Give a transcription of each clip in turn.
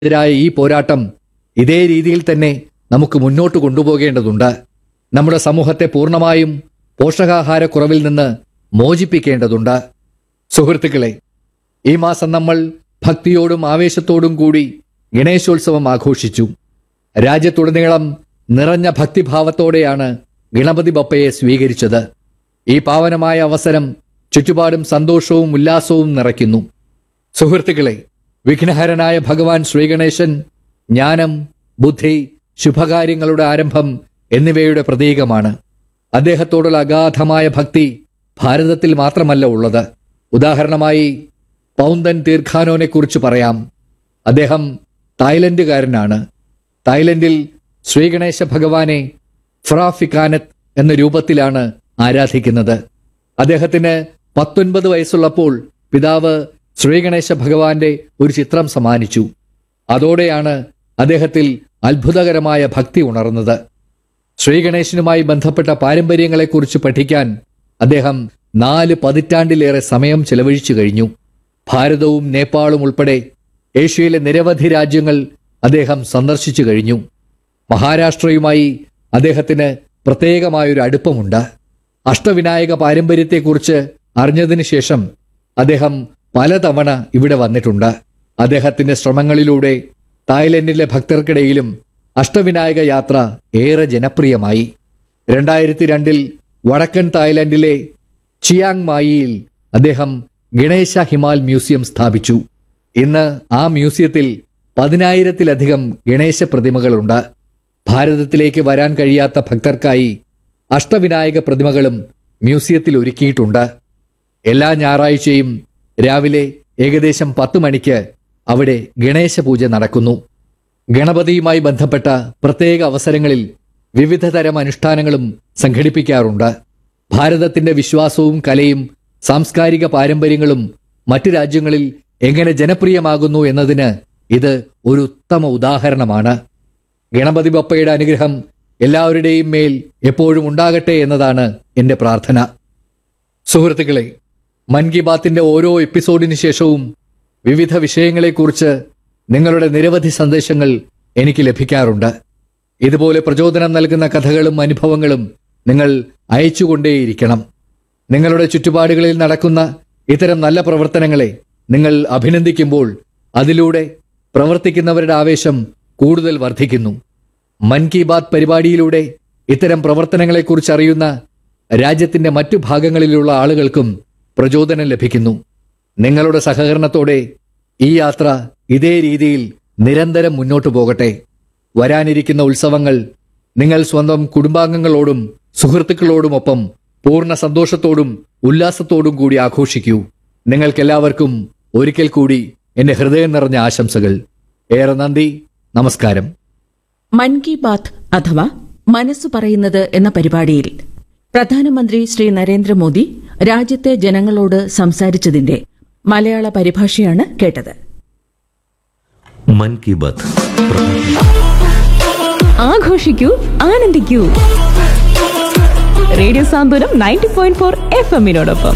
എതിരായ ഈ പോരാട്ടം ഇതേ രീതിയിൽ തന്നെ നമുക്ക് മുന്നോട്ട് കൊണ്ടുപോകേണ്ടതുണ്ട് നമ്മുടെ സമൂഹത്തെ പൂർണ്ണമായും പോഷകാഹാരക്കുറവിൽ നിന്ന് മോചിപ്പിക്കേണ്ടതുണ്ട് സുഹൃത്തുക്കളെ ഈ മാസം നമ്മൾ ഭക്തിയോടും ആവേശത്തോടും കൂടി ഗണേശോത്സവം ആഘോഷിച്ചു രാജ്യത്തുടനീളം നിറഞ്ഞ ഭക്തിഭാവത്തോടെയാണ് ഗണപതി ബപ്പയെ സ്വീകരിച്ചത് ഈ പാവനമായ അവസരം ചുറ്റുപാടും സന്തോഷവും ഉല്ലാസവും നിറയ്ക്കുന്നു സുഹൃത്തുക്കളെ വിഘ്നഹരനായ ഭഗവാൻ ശ്രീഗണേശൻ ജ്ഞാനം ബുദ്ധി ശുഭകാര്യങ്ങളുടെ ആരംഭം എന്നിവയുടെ പ്രതീകമാണ് അദ്ദേഹത്തോടുള്ള അഗാധമായ ഭക്തി ഭാരതത്തിൽ മാത്രമല്ല ഉള്ളത് ഉദാഹരണമായി പൗന്തൻ തീർഖാനോനെ കുറിച്ച് പറയാം അദ്ദേഹം തായ്ലൻഡുകാരനാണ് തായ്ലൻഡിൽ ശ്രീഗണേശ ഭഗവാനെ ഫ്രാഫിക്കാനത്ത് എന്ന രൂപത്തിലാണ് ആരാധിക്കുന്നത് അദ്ദേഹത്തിന് പത്തൊൻപത് വയസ്സുള്ളപ്പോൾ പിതാവ് ശ്രീഗണേശ ഭഗവാന്റെ ഒരു ചിത്രം സമ്മാനിച്ചു അതോടെയാണ് അദ്ദേഹത്തിൽ അത്ഭുതകരമായ ഭക്തി ഉണർന്നത് ശ്രീഗണേശനുമായി ബന്ധപ്പെട്ട പാരമ്പര്യങ്ങളെക്കുറിച്ച് പഠിക്കാൻ അദ്ദേഹം നാല് പതിറ്റാണ്ടിലേറെ സമയം ചെലവഴിച്ചു കഴിഞ്ഞു ഭാരതവും നേപ്പാളും ഉൾപ്പെടെ ഏഷ്യയിലെ നിരവധി രാജ്യങ്ങൾ അദ്ദേഹം സന്ദർശിച്ചു കഴിഞ്ഞു മഹാരാഷ്ട്രയുമായി അദ്ദേഹത്തിന് പ്രത്യേകമായൊരു അടുപ്പമുണ്ട് അഷ്ടവിനായക പാരമ്പര്യത്തെക്കുറിച്ച് അറിഞ്ഞതിന് ശേഷം അദ്ദേഹം പലതവണ ഇവിടെ വന്നിട്ടുണ്ട് അദ്ദേഹത്തിന്റെ ശ്രമങ്ങളിലൂടെ തായ്ലൻഡിലെ ഭക്തർക്കിടയിലും അഷ്ടവിനായക യാത്ര ഏറെ ജനപ്രിയമായി രണ്ടായിരത്തി രണ്ടിൽ വടക്കൻ തായ്ലൻഡിലെ ചിയാങ് മായിയിൽ അദ്ദേഹം ഗണേശ ഹിമാൽ മ്യൂസിയം സ്ഥാപിച്ചു ഇന്ന് ആ മ്യൂസിയത്തിൽ പതിനായിരത്തിലധികം ഗണേശ പ്രതിമകളുണ്ട് ഭാരതത്തിലേക്ക് വരാൻ കഴിയാത്ത ഭക്തർക്കായി അഷ്ടവിനായക പ്രതിമകളും മ്യൂസിയത്തിൽ ഒരുക്കിയിട്ടുണ്ട് എല്ലാ ഞായറാഴ്ചയും രാവിലെ ഏകദേശം പത്ത് മണിക്ക് അവിടെ ഗണേശ പൂജ നടക്കുന്നു ഗണപതിയുമായി ബന്ധപ്പെട്ട പ്രത്യേക അവസരങ്ങളിൽ വിവിധ തരം അനുഷ്ഠാനങ്ങളും സംഘടിപ്പിക്കാറുണ്ട് ഭാരതത്തിന്റെ വിശ്വാസവും കലയും സാംസ്കാരിക പാരമ്പര്യങ്ങളും മറ്റു രാജ്യങ്ങളിൽ എങ്ങനെ ജനപ്രിയമാകുന്നു എന്നതിന് ഇത് ഒരു ഉത്തമ ഉദാഹരണമാണ് ഗണപതി ബപ്പയുടെ അനുഗ്രഹം എല്ലാവരുടെയും മേൽ എപ്പോഴും ഉണ്ടാകട്ടെ എന്നതാണ് എന്റെ പ്രാർത്ഥന സുഹൃത്തുക്കളെ മൻ കി ബാത്തിന്റെ ഓരോ എപ്പിസോഡിന് ശേഷവും വിവിധ വിഷയങ്ങളെക്കുറിച്ച് നിങ്ങളുടെ നിരവധി സന്ദേശങ്ങൾ എനിക്ക് ലഭിക്കാറുണ്ട് ഇതുപോലെ പ്രചോദനം നൽകുന്ന കഥകളും അനുഭവങ്ങളും നിങ്ങൾ അയച്ചുകൊണ്ടേയിരിക്കണം നിങ്ങളുടെ ചുറ്റുപാടുകളിൽ നടക്കുന്ന ഇത്തരം നല്ല പ്രവർത്തനങ്ങളെ നിങ്ങൾ അഭിനന്ദിക്കുമ്പോൾ അതിലൂടെ പ്രവർത്തിക്കുന്നവരുടെ ആവേശം കൂടുതൽ വർദ്ധിക്കുന്നു മൻ കി ബാത് പരിപാടിയിലൂടെ ഇത്തരം പ്രവർത്തനങ്ങളെക്കുറിച്ച് അറിയുന്ന രാജ്യത്തിന്റെ മറ്റു ഭാഗങ്ങളിലുള്ള ആളുകൾക്കും പ്രചോദനം ലഭിക്കുന്നു നിങ്ങളുടെ സഹകരണത്തോടെ ഈ യാത്ര ഇതേ രീതിയിൽ നിരന്തരം മുന്നോട്ടു പോകട്ടെ വരാനിരിക്കുന്ന ഉത്സവങ്ങൾ നിങ്ങൾ സ്വന്തം കുടുംബാംഗങ്ങളോടും സുഹൃത്തുക്കളോടുമൊപ്പം പൂർണ്ണ സന്തോഷത്തോടും ഉല്ലാസത്തോടും കൂടി ആഘോഷിക്കൂ നിങ്ങൾക്കെല്ലാവർക്കും ഒരിക്കൽ കൂടി എന്റെ ഹൃദയം നിറഞ്ഞ ആശംസകൾ ഏറെ നന്ദി നമസ്കാരം മൻ കി ബാത്ത് അഥവാ മനസ്സു പറയുന്നത് എന്ന പരിപാടിയിൽ പ്രധാനമന്ത്രി ശ്രീ നരേന്ദ്രമോദി രാജ്യത്തെ ജനങ്ങളോട് സംസാരിച്ചതിന്റെ മലയാള പരിഭാഷയാണ് കേട്ടത് മൻ കി ബാത്ത് ആഘോഷിക്കൂ ആനന്ദിക്കൂ radio Santhwanam ninety point four F എമ്മിനോടൊപ്പം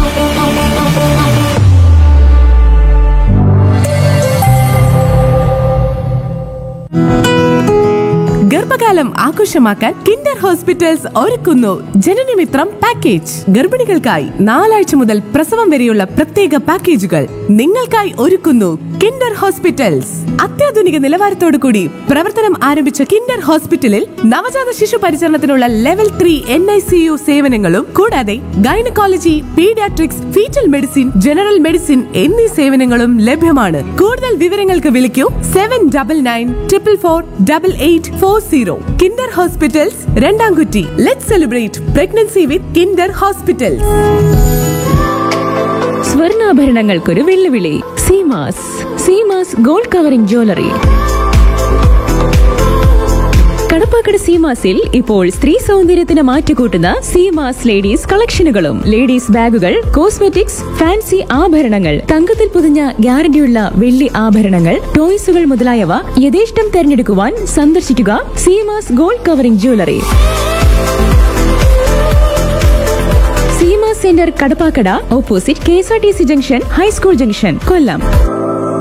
ഗർഭകാലം ആഘോഷമാക്കാൻ കിൻഡർ ഹോസ്പിറ്റൽസ് ഒരുക്കുന്നു ജനനമിത്രം പാക്കേജ് ഗർഭിണികൾക്കായി നാലാഴ്ച മുതൽ പ്രസവം വരെയുള്ള പ്രത്യേക പാക്കേജുകൾ നിങ്ങൾക്കായി ഒരുക്കുന്നു കിൻഡർ ഹോസ്പിറ്റൽസ് അത്യാധുനിക നിലവാരത്തോടു കൂടി പ്രവർത്തനം ആരംഭിച്ച കിൻഡർ ഹോസ്പിറ്റലിൽ നവജാത ശിശു പരിചരണത്തിനുള്ള level three N I C U സേവനങ്ങളും കൂടാതെ gynaecology paediatrics foetal medicine general medicine എന്നീ സേവനങ്ങളും ലഭ്യമാണ് കൂടുതൽ വിവരങ്ങൾക്ക് വിളിക്കൂ seven double nine triple four double eight four zero Kinder hospitals Randamkutty let celebrate pregnancy with Kinder hospitals സ്വർണ്ണാഭരണങ്ങൾക്കൊരു വെല്ലുവിളി Seemas Seemas gold covering jewellery Kadappakada സീമാസിൽ ഇപ്പോൾ സ്ത്രീ സൗന്ദര്യത്തിന് മാറ്റുകൂട്ടുന്ന സീമാസ് ലേഡീസ് കളക്ഷനുകളും ലേഡീസ് ബാഗുകൾ കോസ്മെറ്റിക്സ് ഫാൻസി ആഭരണങ്ങൾ തങ്കത്തിൽ പൊതിഞ്ഞ ഗ്യാരണ്ടിയുള്ള വെള്ളി ആഭരണങ്ങൾ ടോയ്സുകൾ മുതലായവ യഥേഷ്ടം തെരഞ്ഞെടുക്കുവാൻ സന്ദർശിക്കുക Seemas gold covering jewellery Seema centre Kadappakada opposite K S R T C junction high school junction കൊല്ലം